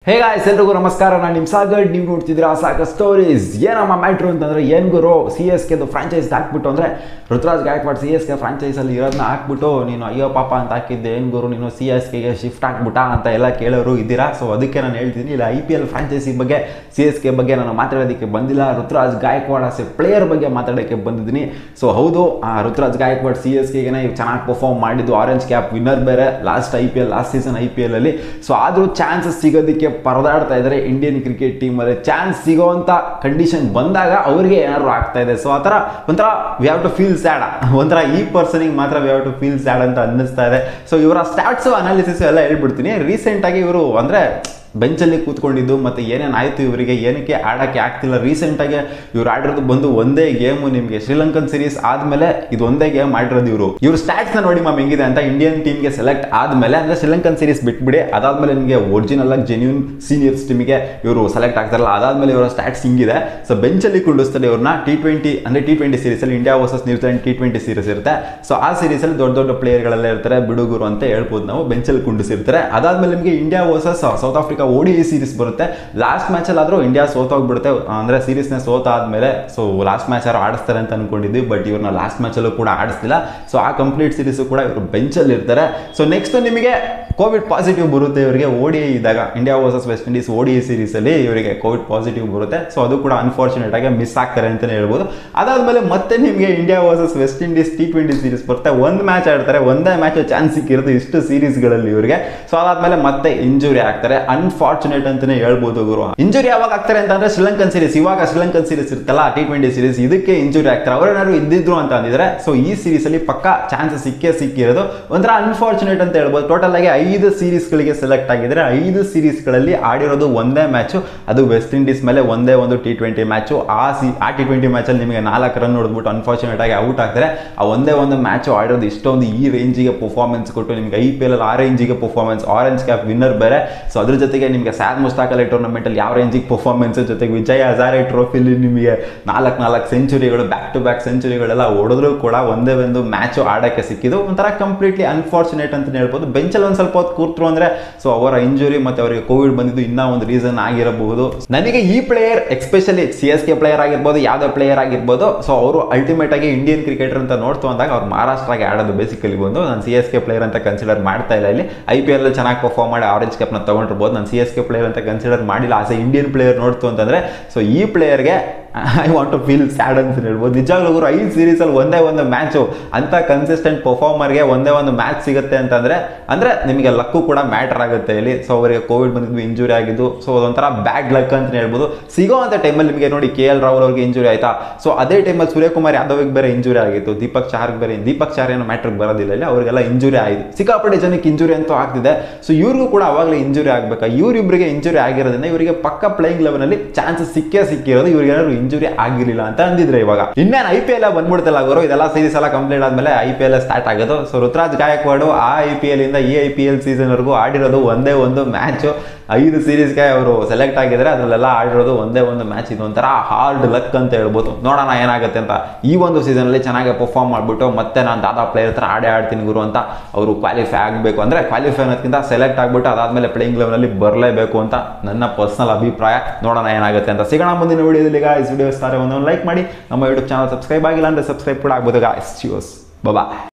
hey guys ಎಲ್ರಿಗೂ ನಮಸ್ಕಾರ ನಾನು ನಿಮ್ಮ ಸಾಗರ್ ನೀವು ನೋಡ್ತಿದ್ದೀರಾ ಸಾಗರ್ ಸ್ಟೋರೀಸ್ ಏನಮ್ಮ ಮ್ಯಾಟ್ರು ಅಂತಂದ್ರೆ ಏನು ಗುರು ಸಿ ಎಸ್ ಕೆದು ಫ್ರಾಂಚೈಸ್ ಹಾಕ್ಬಿಟ್ಟು ಅಂದರೆ Ruturaj Gaikwad C S K ಫ್ರಾಂಚೈಸಲ್ಲಿ ಇರೋದನ್ನ ಹಾಕ್ಬಿಟ್ಟು ನೀನು ಅಯ್ಯೋ ಪಾಪ ಅಂತ ಹಾಕಿದ್ದೆ ಏನು ಗುರು ನೀನು ಸಿ ಎಸ್ ಕೆಗೆ ಶಿಫ್ಟ್ ಆಗ್ಬಿಟ್ಟಾ ಅಂತ ಎಲ್ಲ ಕೇಳೋರು ಇದ್ದೀರಾ ಸೊ ಅದಕ್ಕೆ ನಾನು ಹೇಳ್ತೀನಿ ಇಲ್ಲ ಐ ಪಿ ಎಲ್ ಫ್ರಾಂಚೈಸಿ ಬಗ್ಗೆ ಸಿ ಎಸ್ ಕೆ ಬಗ್ಗೆ ನಾನು ಮಾತಾಡೋದಕ್ಕೆ ಬಂದಿಲ್ಲ ಋತುರಾಜ್ ಗಾಯಕ್ವಾಡ್ ಆಸೆ ಪ್ಲೇಯರ್ ಬಗ್ಗೆ ಮಾತಾಡೋಕ್ಕೆ ಬಂದಿದ್ದೀನಿ ಸೊ ಹೌದು ಆ ಋತುರಾಜ್ ಗಾಯಕ್ವಾಡ್ ಸಿ ಎಸ್ ಕೆಗೆ ಚೆನ್ನಾಗಿ ಪರ್ಫಾರ್ಮ್ ಮಾಡಿದ್ದು ಆರೆಂಜ್ ಕ್ಯಾಪ್ ವಿನ್ನರ್ ಬೇರೆ last I P L last season I P L ಅಲ್ಲಿ ಸೊ ಆದರೂ ಚಾನ್ಸಸ್ ಸಿಗೋದಕ್ಕೆ ಪರದಾಡ್ತಾ ಇದ್ದಾರೆ ಇಂಡಿಯನ್ ಕ್ರಿಕೆಟ್ ಟೀಮಲ್ಲಿ ಚಾನ್ಸ್ ಸಿಗೋವಂಥ ಕಂಡೀಷನ್ ಬಂದಾಗ ಅವರಿಗೆ ಏನಾದ್ರು ಆಗ್ತಾ ಇದೆ ಸೊ ಆ ಥರ ಒಂಥರ we have to feel sad ಒಂಥರ ಈ ಪರ್ಸನಿಗೆ ಮಾತ್ರ we have to feel sad ಅಂತ ಅನ್ನಿಸ್ತಾ ಇದೆ ಸೊ ಇವರ ಸ್ಟ್ಯಾಟ್ಸು ಅನಾಲಿಸಿಸ್ ಎಲ್ಲ ಹೇಳ್ಬಿಡ್ತೀನಿ ರೀಸೆಂಟಾಗಿ ಇವರು ಅಂದರೆ ಬೆಂಚಲ್ಲಿ ಕೂತ್ಕೊಂಡಿದ್ದು ಮತ್ತು ಏನೇನು ಆಯಿತು ಇವರಿಗೆ ಏನಕ್ಕೆ ಆಡೋಕ್ಕೆ ಆಗ್ತಿಲ್ಲ ರೀಸೆಂಟಾಗಿ ಇವ್ರು ಆಡಿರೋದು ಬಂದು ಒಂದೇ ಗೇಮು ನಿಮಗೆ ಶ್ರೀಲಂಕನ್ ಸೀರೀಸ್ ಆದಮೇಲೆ ಇದು ಒಂದೇ ಗೇಮ್ ಮಾಡಿರೋದು ಇವರು ಇವ್ರ ಸ್ಟ್ಯಾಟ್ಸ್ನ ನೋಡಿ ಮ್ಯಾಮ್ ಹೆಂಗಿದೆ ಅಂತ ಇಂಡಿಯನ್ ಟೀಮ್ಗೆ ಸೆಲೆಕ್ಟ್ ಆದಮೇಲೆ ಅಂದರೆ ಶ್ರೀಲಂಕನ್ ಸೀರೀಸ್ ಬಿಟ್ಬಿಡಿ ಅದಾದಮೇಲೆ ನಿಮಗೆ ಒರಿಜಿನಲ್ ಆಗಿ ಜೆನ್ಯೂನ್ ಸೀನಿಯರ್ಸ್ ಟೀಮಿಗೆ ಇವರು ಸೆಲೆಕ್ಟ್ ಆಗ್ತಾರಲ್ಲ ಅದಾದಮೇಲೆ ಇವರ ಸ್ಟ್ಯಾಟ್ಸ್ ಹಿಂಗಿದೆ ಸೊ ಬೆಂಚಲ್ಲಿ ಕುಂಡಿಸ್ತಾರೆ ಇವ್ರನ್ನ ಟಿ ಟ್ವೆಂಟಿ ಅಂದರೆ ಟಿ ಟ್ವೆಂಟಿ ಸೀರೀಸಲ್ಲಿ India versus New Zealand T twenty series ಇರುತ್ತೆ ಸೊ ಆ ಸೀರೀಸಲ್ಲಿ ದೊಡ್ಡ ದೊಡ್ಡ ಪ್ಲೇಯರ್ಗಳೆಲ್ಲ ಇರ್ತಾರೆ ಬಿಡುಗರು ಅಂತ ಹೇಳ್ಬೋದು ನಾವು ಬೆಂಚಲ್ಲಿ ಕುಂಡಿಸಿರ್ತಾರೆ ಅದಾದಮೇಲೆ ನಿಮಗೆ India versus South Africa ODI series ಬರುತ್ತೆ ಲಾಸ್ಟ್ ಮ್ಯಾಚಲ್ಲಿ ಆದರೂ ಇಂಡಿಯಾ ಸೋತೋಗ್ಬಿಡುತ್ತೆ ಅಂದರೆ ಸೀರೀಸ್ನ ಸೋತಾದ್ಮೇಲೆ ಸೊ ಲಾಸ್ಟ್ ಮ್ಯಾಚ್ ಯಾರು ಆಡಿಸ್ತಾರೆ ಅಂತ ಅನ್ಕೊಂಡಿದ್ವಿ ಬಟ್ ಇವ್ರನ್ನ ಲಾಸ್ಟ್ ಮ್ಯಾಚಲ್ಲೂ ಕೂಡ ಆಡಿಸ್ತಿಲ್ಲ ಸೊ ಆ ಕಂಪ್ಲೀಟ್ ಸೀರೀಸು ಕೂಡ ಇವರು ಬೆಂಚಲ್ಲಿ ಇರ್ತಾರೆ ಸೊ ನೆಕ್ಸ್ಟ್ ನಿಮಗೆ ಕೋವಿಡ್ ಪಾಸಿಟಿವ್ ಬರುತ್ತೆ ಇವರಿಗೆ ಓಡಿ ಇದ್ದಾಗ ಇಂಡಿಯಾ ವರ್ಸಸ್ ವೆಸ್ಟ್ ಇಂಡೀಸ್ ಓಡಿ ಸೀರೀಸಲ್ಲಿ ಇವರಿಗೆ ಕೋವಿಡ್ ಪಾಸಿಟಿವ್ ಬರುತ್ತೆ ಸೊ ಅದು ಕೂಡ ಅನ್ಫಾರ್ಚುನೇಟ್ ಆಗಿ ಮಿಸ್ ಆಗ್ತಾರೆ ಅಂತಲೇ ಹೇಳ್ಬೋದು ಅದಾದಮೇಲೆ ಮತ್ತೆ ನಿಮಗೆ India versus West Indies T twenty series ಬರುತ್ತೆ ಒಂದು ಮ್ಯಾಚ್ ಆಡ್ತಾರೆ ಒಂದೇ ಮ್ಯಾಚ್ ಚಾನ್ಸ್ ಸಿಕ್ಕಿರುತ್ತೆ ಇಷ್ಟು ಸೀರೀಸ್ಗಳಲ್ಲಿ ಇವರಿಗೆ ಸೊ ಅದಾದ್ಮೇಲೆ ಮತ್ತೆ ಇಂಜುರಿ ಆಗ್ತಾರೆ ಅನ್ಫಾರ್ಚುನೇಟ್ ಅಂತಾನೆ ಹೇಳ್ಬೋದು ಗುರು ಇಂಜುರಿ ಯಾವಾಗ ಆಗ್ತಾರೆ ಅಂತಂದ್ರೆ ಶ್ರೀಲಂಕನ್ ಸೀರೀಸ್ ಇವಾಗ ಶ್ರೀಲಂಕನ್ ಸೀರೀಸ್ ಇರ್ತಲ್ಲ ಟಿ ಟ್ವೆಂಟಿ ಸೀರೀಸ್ ಇದಕ್ಕೆ ಇಂಜುರಿ ಆಗ್ತಾರೆ ಅವ್ರೇನಾದ್ರು ಇದ್ದಿದ್ರು ಅಂತ ಅಂದಿದ್ರೆ ಸೊ ಈ ಸೀರೀಸ್ ಅಲ್ಲಿ ಪಕ್ಕ ಚಾನ್ಸಸ್ ಸಿಕ್ಕೇ ಸಿಕ್ಕಿರೋದು ಒಂಥರ ಅನ್ಫಾರ್ಚುನೇಟ್ ಅಂತ ಹೇಳ್ಬೋದು ಟೋಟಲ್ ಆಗಿ ಐದು ಸೀರೀಸ್ಗಳಿಗೆ ಸೆಲೆಕ್ಟ್ ಆಗಿದ್ರೆ ಐದು ಸೀರೀಸ್ಗಳಲ್ಲಿ ಆಡಿರೋದು ಒಂದೇ ಮ್ಯಾಚು ಅದು ವೆಸ್ಟ್ ಇಂಡೀಸ್ ಮೇಲೆ ಒಂದೇ ಒಂದು ಟಿ ಟ್ವೆಂಟಿ ಮ್ಯಾಚು ಆ ಸಿ ಆ ಟಿ ಟ್ವೆಂಟಿ ಮ್ಯಾಚಲ್ಲಿ ನಿಮಗೆ ನಾಲ್ಕು ರನ್ ನೋಡ್ಬಿಟ್ಟು ಅನ್ಫಾರ್ಚುನೇಟ್ ಆಗಿ ಔಟ್ ಆಗ್ತಾರೆ ಆ ಒಂದೇ ಒಂದು ಮ್ಯಾಚು ಆಡಿರೋದು ಇಷ್ಟೊಂದು ಈ ರೇಂಜಿಗೆ ಪರ್ಫಾರ್ಮೆನ್ಸ್ ಕೊಟ್ಟು ನಿಮಗೆ ಐ ಪಿ ಎಲ್ ಆ ರೇಂಜಿಗೆ ಪರ್ಫಾರ್ಮೆನ್ಸ್ ಆರೆಂಜ್ ಕ್ಯಾಪ್ ವಿನ್ನರ್ ಬೇರೆ ಸೊ ಅದ್ರ ಜೊತೆಗೆ ನಿಮಗೆ ಸ್ಯಾದ್ ಮುಸ್ತಾಕ್ ಅಲಿ ಟೂರ್ನಮೆಂಟಲ್ಲಿ ಯಾವ ರೇಂಜಿಗೆ ಪರ್ಫಾರ್ಮೆನ್ಸ್ ಜೊತೆಗೆ ವಿಜಯ್ ಹಜಾರೆ ಟ್ರೋಫಿಲಿ ನಿಮಗೆ ನಾಲ್ಕು ನಾಲ್ಕು ಸೆಂಚುರಿಗಳು ಬ್ಯಾಕ್ ಟು ಬ್ಯಾಕ್ ಸೆಂಚುರಿಗಳೆಲ್ಲ ಹೊಡೆದ್ರು ಕೂಡ ಒಂದೇ ಒಂದು ಮ್ಯಾಚು ಆಡೋಕ್ಕೆ ಸಿಕ್ಕಿದ್ದು ಒಂಥರ ಕಂಪ್ಲೀಟ್ಲಿ ಅನ್ಫಾರ್ಚುನೇಟ್ ಅಂತ ಹೇಳ್ಬೋದು ಬೆಂಚಲ್ಲಿ ಒಂದು ಸ್ವಲ್ಪ ಹೊತ್ತು ಕೂತ್ರು ಅಂದರೆ ಸೊ ಅವರ ಇಂಜುರಿ ಮತ್ತು ಅವರಿಗೆ ಕೋವಿಡ್ ಬಂದಿದ್ದು ಇನ್ನೂ ಒಂದು ರೀಸನ್ ಆಗಿರಬಹುದು ನನಗೆ ಈ player especially C S K player ಆಗಿರ್ಬೋದು ಯಾವುದೇ ಪ್ಲೇಯರ್ ಆಗಿರ್ಬೋದು ಸೊ ಅವರು ಅಲ್ಟಿಮೇಟ್ ಆಗಿ ಇಂಡಿಯನ್ ಕ್ರಿಕೆಟರ್ ಅಂತ ನೋಡ್ತು ಅಂದಾಗ ಅವ್ರು ಮಹಾರಾಷ್ಟ್ರಗೆ ಆಡೋದು ಬೇಸಿಕಲಿ ಬಂದು ನಾನು ಸಿ ಎಸ್ ಕೆ ಪ್ಲೇಯರ್ ಅಂತ ಕನ್ಸಿಡರ್ ಮಾಡ್ತಾ ಇಲ್ಲ ಇಲ್ಲಿ ಐ ಪಿ ಎಲ್ ಚೆನ್ನಾಗಿ ಪರ್ಫಾರ್ಮ್ ಮಾಡಿ ಆರೆಂಜ್ ಕ್ಯಾಪ್ನ ತಗೊಂಡಿರ್ಬೋದು ನಾನು ಸಿ ಎಸ್ ಕೆ ಪ್ಲೇಯರ್ ಅಂತ ಕನ್ಸಿಡರ್ ಮಾಡಿಲ್ಲ ಆಸ್ ಎ ಇಂಡಿಯನ್ ಪ್ಲೇಯರ್ ನೋಡ್ತು ಅಂತಂದ್ರೆ ಸೊ ಈ ಪ್ಲೇಯರ್ಗೆ I want to feel sad ಅಂತ ಹೇಳ್ಬೋದು ನಿಜವಾಗ್ಲೂ ಅವರು ಐದು ಸೀರೀಸಲ್ಲಿ ಒಂದೇ ಒಂದು ಮ್ಯಾಚು ಅಂತ ಕನ್ಸಿಸ್ಟೆಂಟ್ ಪರ್ಫಾರ್ಮರ್ಗೆ ಒಂದೇ ಒಂದು ಮ್ಯಾಚ್ ಸಿಗುತ್ತೆ ಅಂತಂದ್ರೆ ಅಂದರೆ ನಿಮಗೆ ಲಕ್ಕು ಕೂಡ ಮ್ಯಾಟರ್ ಆಗುತ್ತೆ ಇಲ್ಲಿ ಸೊ ಅವರಿಗೆ ಕೋವಿಡ್ ಬಂದಿದ್ದು ಇಂಜುರಿ ಆಗಿದ್ದು ಸೊ ಅದೊಂಥರ ಬ್ಯಾಡ್ ಲಕ್ ಅಂತ ಹೇಳ್ಬೋದು ಸಿಗೋ ಅಂತ ಟೈಮಲ್ಲಿ ನಿಮಗೆ ನೋಡಿ ಕೆ ಎಲ್ ರಾಹುಲ್ ಅವ್ರಿಗೆ ಇಂಜುರಿ ಆಯ್ತಾ ಸೊ ಅದೇ ಟೈಮಲ್ಲಿ ಸೂರ್ಯಕುಮಾರ್ ಯಾದವ್ಗೆ ಬೇರೆ ಇಂಜುರಿ ಆಗಿತ್ತು ದೀಪಕ್ ಚಾರ್ಗೆ ಬೇರೆ ದೀಪಕ್ ಚಾರ್ ಏನೋ ಮ್ಯಾಟ್ರಿಗೆ ಬರೋದಿಲ್ಲ ಇಲ್ಲಿ ಅವರಿಗೆಲ್ಲ ಇಂಜುರಿ ಆಯಿತು ಸಿಕ್ಕಾಪಟ್ಟೆ ಜನಕ್ಕೆ ಇಂಜುರಿ ಅಂತೂ ಆಗ್ತಿದೆ ಸೊ ಇವ್ರಿಗೂ ಕೂಡ ಅವಾಗಲೇ ಇಂಜುರಿ ಆಗಬೇಕಾ ಇವರಿಬ್ಬರಿಗೆ ಇಂಜುರಿ ಆಗಿರೋದ್ರಿಂದ ಇವರಿಗೆ ಪಕ್ಕ ಪ್ಲೇಯಿಂಗ್ ಲೆವೆನಲ್ಲಿ ಚಾನ್ಸಸ್ ಸಿಕ್ಕೇ ಸಿಕ್ಕಿರೋದು ಇವ್ರಿಗೆ ಏನಾದ್ರು ಇಂಜುರಿ ಆಗಿರಲಿಲ್ಲ ಅಂತ ಅಂದಿದ್ರೆ ಇವಾಗ ಇನ್ನೇನು ಐ ಪಿ ಎಲ್ ಬಂದ್ಬಿಡ್ತಲ್ಲ ಅವರು ಇದೆಲ್ಲ ಸೀರೀಸ್ ಎಲ್ಲ ಕಂಪ್ಲೀಟ್ ಆದ್ಮೇಲೆ ಐ ಪಿ ಎಲ್ ಸ್ಟಾರ್ಟ್ ಆಗೋದು ಸೊ ರುದ್ರಾಜ್ ಗಾಯಕ್ವಾಡು ಆ ಐ ಪಿ ಎಲ್ ಇಂದ ಈ ಐ ಪಿ ಎಲ್ ಸೀಸನ್ ವರೆಗೂ ಆಡಿರೋದು ಒಂದೇ ಒಂದು ಮ್ಯಾಚು ಐದು ಸೀರೀಸ್ಗೆ ಅವರು ಸೆಲೆಕ್ಟ್ ಆಗಿದ್ರೆ ಅದರಲ್ಲೆಲ್ಲ ಆಡಿರೋದು ಒಂದೇ ಒಂದು ಮ್ಯಾಚ್ ಇದು ಒಂಥರ ಹಾರ್ಡ್ ಲಕ್ ಅಂತ ಹೇಳ್ಬೋದು ನೋಡೋಣ ಏನಾಗುತ್ತೆ ಅಂತ ಈ ಒಂದು ಸೀಸನಲ್ಲಿ ಚೆನ್ನಾಗಿ ಪರ್ಫಾರ್ಮ್ ಮಾಡಿಬಿಟ್ಟು ಮತ್ತೆ ನಾನು ದಾದಾ ಪ್ಲೇಯರ್ ಹತ್ರ ಆಡೇ ಆಡ್ತೀನಿ ಗುರು ಅಂತ ಅವರು ಕ್ವಾಲಿಫೈ ಆಗಬೇಕು ಅಂದರೆ ಕ್ವಾಲಿಫೈ ಅನ್ನೋದಕ್ಕಿಂತ ಸೆಲೆಕ್ಟ್ ಆಗಿಬಿಟ್ಟು ಅದಾದಮೇಲೆ ಪ್ಲೇಯಿಂಗ್ ಲೆವೆಲಲ್ಲಿ ಬರಲೇಬೇಕು ಅಂತ ನನ್ನ ಪರ್ಸನಲ್ ಅಭಿಪ್ರಾಯ ನೋಡೋಣ ಏನಾಗುತ್ತೆ ಅಂತ ಸಿಗೋಣ ಮುಂದಿನ ವಿಡಿಯೋದಲ್ಲಿ ಗಾಯ್ಸ್ ವಿಡಿಯೋಸ್ ತಾರೆ ಒಂದೊಂದು ಲೈಕ್ ಮಾಡಿ ನಮ್ಮ ಯೂಟ್ಯೂಬ್ ಚಾನಲ್ ಸಬ್ಸ್ಕ್ರೈಬ್ ಆಗಿಲ್ಲ ಅಂದರೆ ಸಬ್ಸ್ಕ್ರೈಬ್ ಕೂಡ ಆಗ್ಬೋದು ಗಾಯ್ಸ್ ಚ್ಯೂಸ್ ಬಬಾ